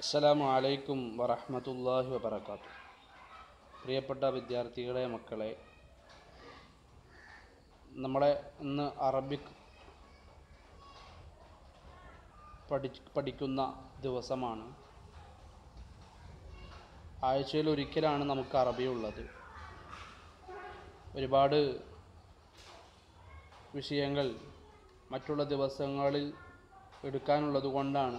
അസ്സലാമു അലൈക്കും വറഹ്മത്തുള്ളാഹി വബറകാത്തു പ്രിയപ്പെട്ട വിദ്യാർത്ഥികളെ മക്കളെ നമ്മളെ ഇന്ന് അറബിക് പഠി പഠിക്കുന്ന ദിവസമാണ് ആഴ്ചയിൽ ഒരിക്കലാണ് നമുക്ക് അറബി ഉള്ളത് ഒരുപാട് വിഷയങ്ങൾ മറ്റുള്ള ദിവസങ്ങളിൽ എടുക്കാനുള്ളത് കൊണ്ടാണ്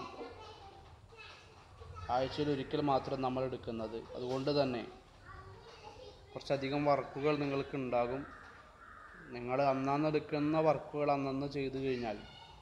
ആഴ്ചയിൽ ഒരിക്കൽ മാത്രം നമ്മൾ എടുക്കുന്നത് അതുകൊണ്ട് തന്നെ കുറച്ചധികം വർക്കുകൾ നിങ്ങൾക്ക് ഉണ്ടാകും നിങ്ങൾ അന്നന്ന് എടുക്കുന്ന വർക്കുകൾ അന്നന്ന് ചെയ്തു കഴിഞ്ഞാൽ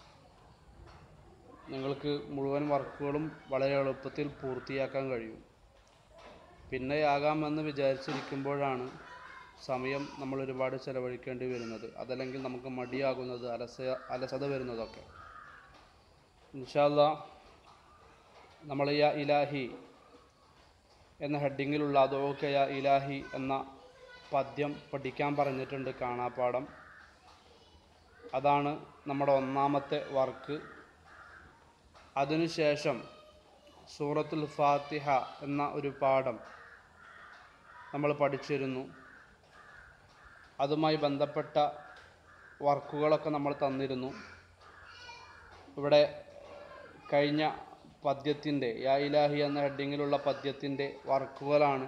നിങ്ങൾക്ക് മുഴുവൻ വർക്കുകളും വളരെ എളുപ്പത്തിൽ പൂർത്തിയാക്കാൻ കഴിയും പിന്നെ ആകാമെന്ന് വിചാരിച്ചിരിക്കുമ്പോഴാണ് സമയം നമ്മൾ ഒരുപാട് ചിലവഴിക്കേണ്ടി വരുന്നത് അതല്ലെങ്കിൽ നമുക്ക് മടിയാകുന്നത് അലസ അലസത വരുന്നതൊക്കെ ഇൻഷാല്ലാ നമ്മൾ യാ ഇലാഹി എന്ന ഹെഡിങ്ങിലുള്ള അതോക്കെ യാ ഇലാഹി എന്ന പദ്യം പഠിക്കാൻ പറഞ്ഞിട്ടുണ്ട് കാണാപ്പാടം അതാണ് നമ്മുടെ ഒന്നാമത്തെ വർക്ക് അതിനുശേഷം സൂറത്തുൽ ഫാത്തിഹ എന്ന ഒരു പാഠം നമ്മൾ പഠിച്ചിരുന്നു അതുമായി ബന്ധപ്പെട്ട വർക്കുകളൊക്കെ നമ്മൾ തന്നിരുന്നു ഇവിടെ കഴിഞ്ഞ പദ്യത്തിൻ്റെ യാ ഇലാഹി എന്ന ഹെഡിങ്ങിലുള്ള പദ്യത്തിൻ്റെ വർക്കുകളാണ്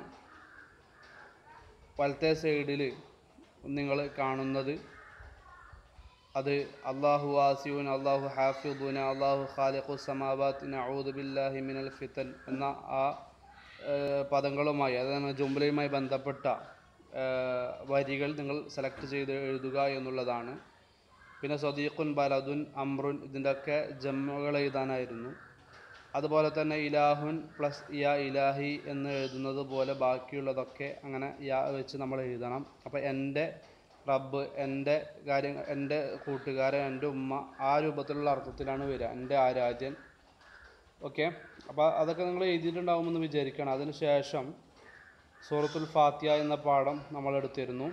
വലത്തെ സൈഡിൽ നിങ്ങൾ കാണുന്നത് അത് അള്ളാഹു വാസിയുൻ അള്ളാഹു ഹാഫിദുന അള്ളാഹു ഖാലിഖു സമാവാത്തിൻ ഔദു ബില്ലാഹി മിനൽ ഫിത്തൻ എന്ന ആ ഏഹ്, പദങ്ങളുമായി അതായത് ജുംലയുമായി ബന്ധപ്പെട്ട ഏഹ്, വരികൾ നിങ്ങൾ സെലക്ട് ചെയ്ത് എഴുതുക എന്നുള്ളതാണ് പിന്നെ സദീഖുൻ ബലദുൻ അമ്രുൻ ഇതിൻ്റെയൊക്കെ ജമ്മുകൾ എഴുതാനായിരുന്നു അതുപോലെ തന്നെ ഇലാഹുൻ പ്ലസ് യാ ഇലാഹി എന്ന് എഴുതുന്നത് പോലെ ബാക്കിയുള്ളതൊക്കെ അങ്ങനെ യാ വെച്ച് നമ്മൾ എഴുതണം അപ്പോൾ എൻ്റെ റബ്ബ് എൻ്റെ കാര്യങ്ങൾ എൻ്റെ കൂട്ടുകാരൻ എൻ്റെ ഉമ്മ ആ രൂപത്തിലുള്ള അർത്ഥത്തിലാണ് വരിക എൻ്റെ ആരാധ്യൻ ഓക്കെ അപ്പോൾ അതൊക്കെ നിങ്ങൾ എഴുതിയിട്ടുണ്ടാകുമെന്ന് വിചാരിക്കണം അതിന് ശേഷം സൂറത്തുൽ ഫാത്തിയ എന്ന പാഠം നമ്മൾ എടുത്തിരുന്നു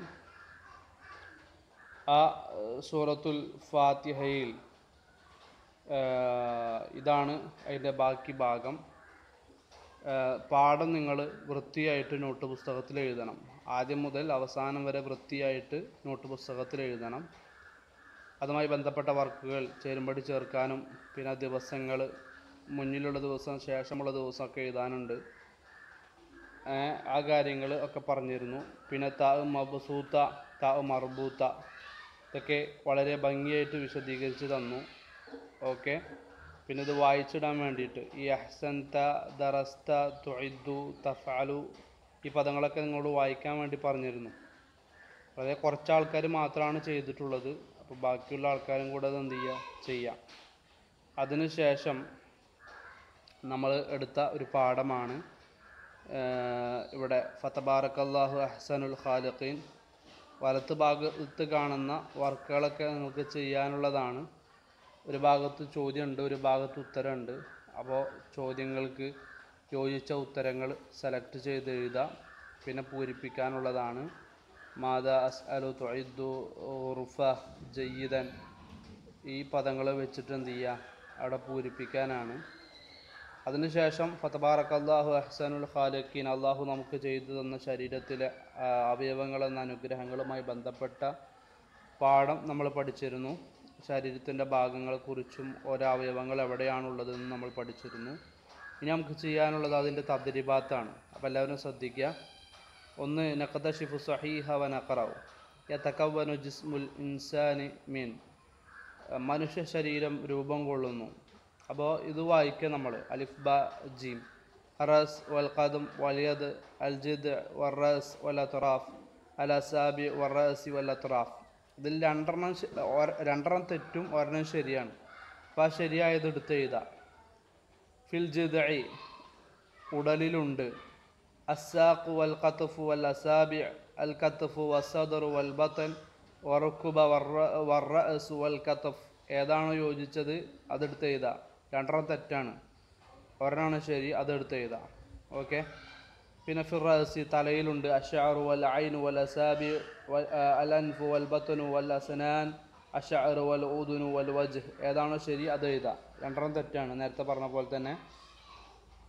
ആ ഏഹ്, സൂറത്തുൽ ഫാത്തിഹയിൽ ഏഹ്, ഇതാണ് അതിൻ്റെ ബാക്കി ഭാഗം ഏഹ്, പാഠം നിങ്ങൾ വൃത്തിയായിട്ട് നോട്ട് പുസ്തകത്തിൽ എഴുതണം ആദ്യം മുതൽ അവസാനം വരെ വൃത്തിയായിട്ട് നോട്ട് പുസ്തകത്തിൽ എഴുതണം അതുമായി ബന്ധപ്പെട്ട വർക്കുകൾ ചേരുമ്പടി ചേർക്കാനും പിന്നെ ദിവസങ്ങൾ മുന്നിലുള്ള ദിവസം ശേഷമുള്ള ദിവസമൊക്കെ എഴുതാനുണ്ട് ഏഹ്, ആ കാര്യങ്ങൾ ഒക്കെ പറഞ്ഞിരുന്നു പിന്നെ ത മബസൂത്ത ത മർബൂത്ത ഇതൊക്കെ വളരെ ഭംഗിയായിട്ട് വിശദീകരിച്ച് തന്നു ഓക്കെ പിന്നെ ഇത് വായിച്ചിടാൻ വേണ്ടിയിട്ട് ഈ അഹ്സൻത ദറസ്ത തുഇദ്ദു തഫാലു ഈ പദങ്ങളൊക്കെ നിങ്ങളോട് വായിക്കാൻ വേണ്ടി പറഞ്ഞിരുന്നു വളരെ കുറച്ച് ആൾക്കാർ മാത്രമാണ് ചെയ്തിട്ടുള്ളത് അപ്പോൾ ബാക്കിയുള്ള ആൾക്കാരും കൂടെ അത് എന്ത് ചെയ്യുക ചെയ്യാം അതിനുശേഷം നമ്മൾ എടുത്ത ഒരു പാഠമാണ് ഏഹ്, ഇവിടെ ഫതബാറക്കല്ലാഹു അഹ്സനുൽ ഖാലിഖീൻ വലത്ത് ഭാഗത്ത് കാണുന്ന വർക്കുകളൊക്കെ നിങ്ങൾക്ക് ചെയ്യാനുള്ളതാണ് ഒരു ഭാഗത്ത് ചോദ്യമുണ്ട് ഒരു ഭാഗത്ത് ഉത്തരമുണ്ട് അപ്പോൾ ചോദ്യങ്ങൾക്ക് യോജിച്ച ഉത്തരങ്ങൾ സെലക്ട് ചെയ്ത് എഴുതാം പിന്നെ പൂരിപ്പിക്കാനുള്ളതാണ് മാത അസ് അലു തൊയ്ദു ഉറുഫ ജയ്യിദൻ ഈ പദങ്ങൾ വെച്ചിട്ട് എന്ത് ചെയ്യുക അവിടെ പൂരിപ്പിക്കാനാണ് അതിനുശേഷം ഫതബാറക്ക് അള്ളാഹു അഹ്സനുൽ ഖാലിഖീൻ അള്ളാഹു നമുക്ക് ചെയ്തു തന്ന ശരീരത്തിലെ ആ, അവയവങ്ങൾ എന്ന അനുഗ്രഹങ്ങളുമായി ബന്ധപ്പെട്ട പാഠം നമ്മൾ പഠിച്ചിരുന്നു ശരീരത്തിൻ്റെ ഭാഗങ്ങളെക്കുറിച്ചും ഓരോ അവയവങ്ങൾ എവിടെയാണുള്ളതെന്ന് നമ്മൾ പഠിച്ചിരുന്നു ഇനി നമുക്ക് ചെയ്യാനുള്ളത് അതിൻ്റെ തദ്രിബാത്താണ് അപ്പോൾ എല്ലാവരും ശ്രദ്ധിക്കുക ഒന്ന് നഖദ ഷിഫു സഹീഹ വ നഖറവ് യതകവ്വനു ജിസ്മുൽ ഇൻസാനി മീൻ മനുഷ്യ ശരീരം രൂപം കൊള്ളുന്നു അപ്പോൾ ഇത് വായിക്കുക നമ്മൾ അലിഫ് ബ ജീം റസ് വൽ ഖദം വലിയത് അൽ ജിദ് വറസ് വൽ അത്റാഫ് അൽ അസാബി വറസി വൽ അത്റാഫ് ഇതിൽ രണ്ടെണ്ണം ശ- ഒര- രണ്ടെണ്ണം തെറ്റും ഒരെണ്ണം ശരിയാണ് അപ്പോൾ ആ ശരിയായത് എടുത്ത് എഴുതാം ഫിൽ ജിദഇ ഉടലിലുണ്ട് അസാഖു വൽ ഖത്ഫു വൽ അസാബി അൽ ഖത്ഫു വസദറു വൽ ബത്തൻ വറുക്കുബ വർറഅസു വൽ ഖത്ഫ് ഏതാണോ യോജിച്ചത് അതെടുത്ത് എഴുതാം രണ്ടെണ്ണം തെറ്റാണ് ഒരെണ്ണമാണ് ശരി അതെടുത്ത് എഴുതാം ഓക്കെ പിന്നെ ഫിറസി തലയിലുണ്ട് അഷാറു വൽ ഐനു വൽ അസാബി വൽ അൽ അൻഫു വൽ ബത്തനു വൽ അസനാൻ അഷഅർ വൽ ഊദുനു വൽ വജ്ഹ് ഏതാണോ ശരി അത് എഴുതാം രണ്ടെണ്ണം തെറ്റാണ് നേരത്തെ പറഞ്ഞ പോലെ തന്നെ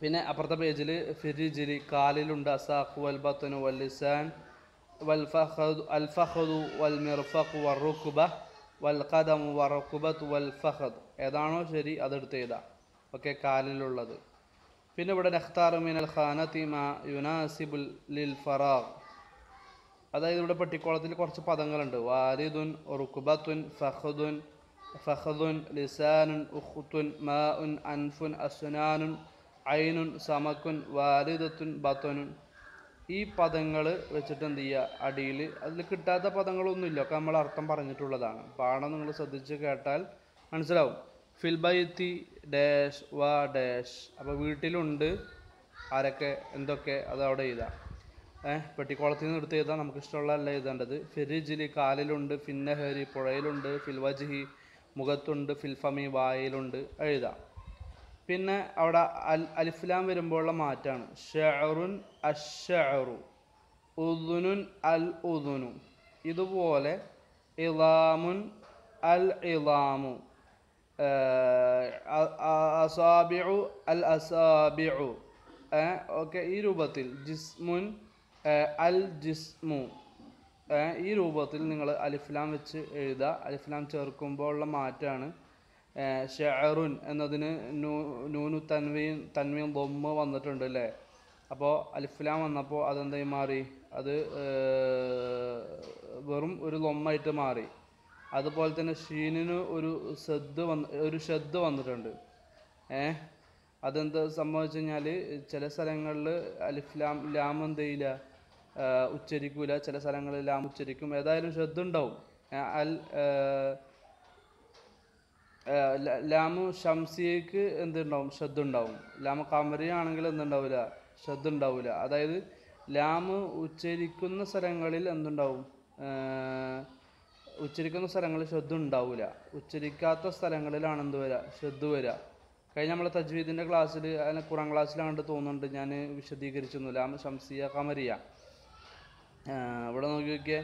പിന്നെ അപ്പുറത്തെ പേജിൽ ഫിരിജിലി കാലിലുണ്ട് അസാഖ് വൽ ബത്തനു വൽ ലിസാൻ വൽ ഫഖദ് അൽ ഫഖദു വൽ മിർഫഖ് വൽ റുക്ബ വൽ ഖദമു വൽ റുക്ബത്ത് വൽ ഫഖദ് ഏതാണോ ശരി അതെടുത്ത് എഴുതാം ഓക്കെ കാലിലുള്ളത് പിന്നെ ഇവിടെ നഖ്താറു മിനൽ ഖാനത്തി മാ യുനാസിബുൽ ലിൽ ഫറാഗ് അതായത് ഇവിടെ പെട്ടിക്കോളത്തിൽ കുറച്ച് പദങ്ങളുണ്ട് വാരിദുൻ റുക്ബത്തുൻ ഫഖദുൻ ഫഖദുൻ ലിസാനുൻ ഉഖ്തുൻ മാഉൻ അൻഫുൻ അസ്നാനുൻ ഐനുൻ സമക്കുൻ വാലിദത്തുൻ ബത്തനുൻ ഈ പദങ്ങൾ വെച്ചിട്ട് എന്ത് ചെയ്യുക അടിയിൽ അതിൽ കിട്ടാത്ത പദങ്ങളൊന്നുമില്ല ഒക്കെ നമ്മൾ അർത്ഥം പറഞ്ഞിട്ടുള്ളതാണ് പാഠം നിങ്ങൾ ശ്രദ്ധിച്ച് കേട്ടാൽ മനസ്സിലാവും ഫിൽബൈത്തി ഡാഷ് വാ ഡാഷ് അപ്പോൾ വീട്ടിലുണ്ട് ആരൊക്കെ എന്തൊക്കെ അത് അവിടെ എഴുതാം ഏഹ് പെട്ടിക്കുളത്തിൽ നിന്ന് എടുത്ത് എഴുതാൻ നമുക്ക് ഇഷ്ടമുള്ള അല്ല എഴുതേണ്ടത് ഫിരിജിലി കാലിലുണ്ട് ഫിന്നഹരി പുഴയിലുണ്ട് ഫിൽവജ്ഹി മുഖത്തുണ്ട് ഫിൽഫമി വായിലുണ്ട് എഴുതാം പിന്നെ അവിടെ അൽ അലിഫ്ലാം വരുമ്പോഴുള്ള മാറ്റാണ് ഷെറുൻ അഷറു ഉദുനുൻ അൽ ഉദുനു ഇതുപോലെ ഇലാമുൻ അൽ ഇലാമു അസാബിഉ അൽ അസാബിഉ ഓക്കെ ഈ രൂപത്തിൽ ജിസ്മുൻ അൽ ജിസ്മു ഈ രൂപത്തിൽ നിങ്ങൾ അലിഫ്ലാം വെച്ച് എഴുതുക അലിഫ്ലാം ചേർക്കുമ്പോൾ ഉള്ള മാറ്റാണ് ഷെറുൻ എന്നതിന് നൂ നൂനു തൻവീൻ തൻവീൻ ബൊമ്മ വന്നിട്ടുണ്ട് അല്ലേ അപ്പോൾ അലിഫ്ലാം വന്നപ്പോൾ അതെന്തായി മാറി അത് വെറും ഒരു ലൊമ്മായിട്ട് മാറി അതുപോലെ തന്നെ ഷീനിന് ഒരു ശ്രദ്ധ വന്ന് ഒരു ശ്രദ്ധ വന്നിട്ടുണ്ട് ഏ അതെന്താ സംഭവിച്ചു കഴിഞ്ഞാൽ ചില സ്ഥലങ്ങളിൽ അലിഫ്ലാം ലാം എന്ത് ചെയ്യില്ല ഉച്ചരിക്കൂല ചില സ്ഥലങ്ങളിൽ ലാം ഉച്ചരിക്കും ഏതായാലും ശ്രദ്ധ ഉണ്ടാവും അൽ ലാമു ഷംസിയക്ക് എന്തുണ്ടാവും ശ്രദ്ധ ഉണ്ടാവും ലാമു കമരിയാണെങ്കിൽ എന്തുണ്ടാവില്ല ശ്രദ്ധ ഉണ്ടാവില്ല അതായത് ലാമ് ഉച്ചരിക്കുന്ന സ്ഥലങ്ങളിൽ എന്തുണ്ടാവും ഉച്ചരിക്കുന്ന സ്ഥലങ്ങളിൽ ശ്രദ്ധ ഉണ്ടാവില്ല ഉച്ചരിക്കാത്ത സ്ഥലങ്ങളിലാണ് എന്ത് വരിക ശ്രദ്ധ വരിക കഴിഞ്ഞ നമ്മളെ തജ്വീദിൻ്റെ ക്ലാസ്സിൽ അതിന് ഖുറാൻ ക്ലാസ്സിലാണ്ട് തോന്നുന്നുണ്ട് ഞാൻ വിശദീകരിച്ചിരുന്നു ലാമ ഷംസിയ കമരിയ ഇവിടെ നോക്കി നോക്കിയേ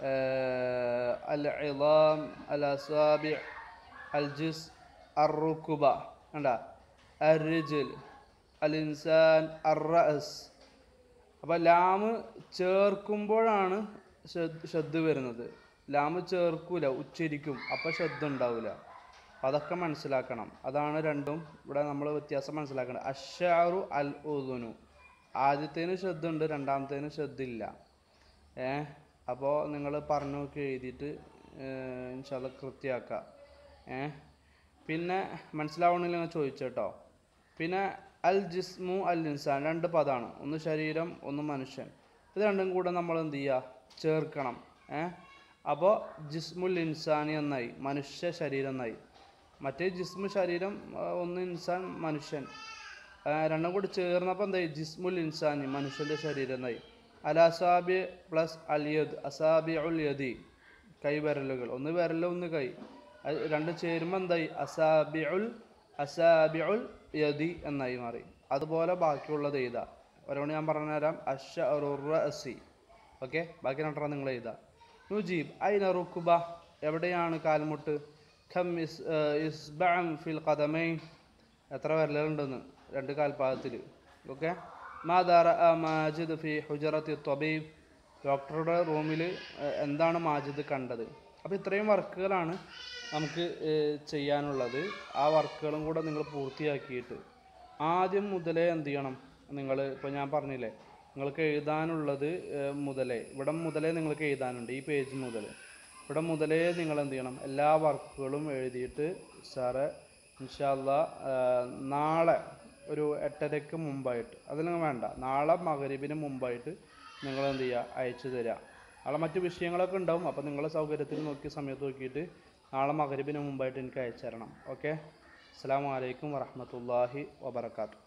അൽ ഇളാം അൽ അസാബി അൽ ജിസ് അറുക്കുബ കണ്ട അരിജിൽ അൽ ഇൻസാൻ അറസ് അപ്പോൾ ലാമ് ചേർക്കുമ്പോഴാണ് ശ്രദ്ധ വരുന്നത് ലാമ് ചേർക്കൂല ഉച്ചരിക്കും അപ്പോൾ ശ്രദ്ധ ഉണ്ടാവില്ല അതൊക്കെ മനസ്സിലാക്കണം അതാണ് രണ്ടും ഇവിടെ നമ്മൾ വ്യത്യാസം മനസ്സിലാക്കണം അഷാറു അൽ ഉദുനു ആദ്യത്തേന് ശ്രദ്ധ ഉണ്ട് രണ്ടാമത്തേന് ശ്രദ്ധ ഇല്ല ഏ അപ്പോൾ നിങ്ങൾ പറഞ്ഞു നോക്കി എഴുതിയിട്ട് ഇൻഷാല്ല കൃത്യമാക്കുക ഏ പിന്നെ മനസ്സിലാവണമെങ്കിൽ ചോദിച്ചേട്ടോ പിന്നെ അൽ ജിസ്മു അൽ ഇൻസാൻ രണ്ട് പദമാണ് ഒന്ന് ശരീരം ഒന്ന് മനുഷ്യൻ ഇത് രണ്ടും കൂടെ നമ്മൾ എന്ത് ചെയ്യുക ചേർക്കണം ഏ അപ്പോൾ ജിസ്മുൽ ഇൻസാനി എന്നായി മനുഷ്യ ശരീരം എന്നായി മറ്റേ ജിസ്മു ശരീരം ഒന്ന് ഇൻസാൻ മനുഷ്യൻ രണ്ടും കൂടി ചേർന്നപ്പോൾ എന്തായി ജിസ്മുൽ ഇൻസാനി മനുഷ്യൻ്റെ ശരീരം എന്നായി അൽ അസാബി പ്ലസ് അലിയദ് അസാബി ഉൽ യദി കൈ വിരലുകൾ ഒന്ന് വിരൽ ഒന്ന് കൈ അത് രണ്ട് ചേരുമ്പോൾ എന്തായി അസാബി ഉൽ അസാബി ഉൽ യദി എന്നായി മാറി അതുപോലെ ബാക്കിയുള്ളത് എഴുതാ ഓരോന്ന് ഞാൻ പറഞ്ഞുതരാം അഷ അസി ഓക്കെ ബാക്കി രണ്ടെണ്ണം നിങ്ങൾ എഴുതാ നുജീബ് ഐന റുക്കുബ എവിടെയാണ് കാൽമുട്ട് ഖം ഇസ് ഇസ്ബഅം ഫിൽ ഖദമൈൻ എത്ര വിരലുണ്ടെന്ന് രണ്ട് കാൽപാദത്തിൽ ഓക്കെ മാദാറ മാജിദ് ഫി ഹുജറത്തി ത്വബീബ് ഡോക്ടറുടെ റൂമിൽ എന്താണ് മാജിദ് കണ്ടത് അപ്പോൾ ഇത്രയും വർക്കുകളാണ് നമുക്ക് ചെയ്യാനുള്ളത് ആ വർക്കുകളും കൂടെ നിങ്ങൾ പൂർത്തിയാക്കിയിട്ട് ആദ്യം മുതലേ എന്ത് ചെയ്യണം നിങ്ങൾ ഇപ്പോൾ ഞാൻ പറഞ്ഞില്ലേ നിങ്ങൾക്ക് എഴുതാനുള്ളത് മുതലേ ഇവിടെ മുതലേ നിങ്ങൾക്ക് എഴുതാനുണ്ട് ഈ പേജ് മുതൽ ഇവിടെ മുതലേ നിങ്ങൾ എന്ത് ചെയ്യണം എല്ലാ വർക്കുകളും എഴുതിയിട്ട് സാറ് ഇൻഷാല്ല നാളെ ഒരു എട്ടരയ്ക്ക് മുമ്പായിട്ട് അതിലങ്ങ് വേണ്ട നാളെ മകരീബിന് മുമ്പായിട്ട് നിങ്ങൾ എന്ത് ചെയ്യുക അയച്ചു തരിക നാളെ മറ്റു വിഷയങ്ങളൊക്കെ ഉണ്ടാവും അപ്പോൾ നിങ്ങളെ സൗകര്യത്തിൽ നോക്കിയ സമയത്ത് നോക്കിയിട്ട് നാളെ മകരീബിന് മുമ്പായിട്ട് എനിക്ക് അയച്ചു തരണം ഓക്കെ അസ്സാം വലൈക്കും വറഹമത്തല്ലാഹി വബർക്കാത്തു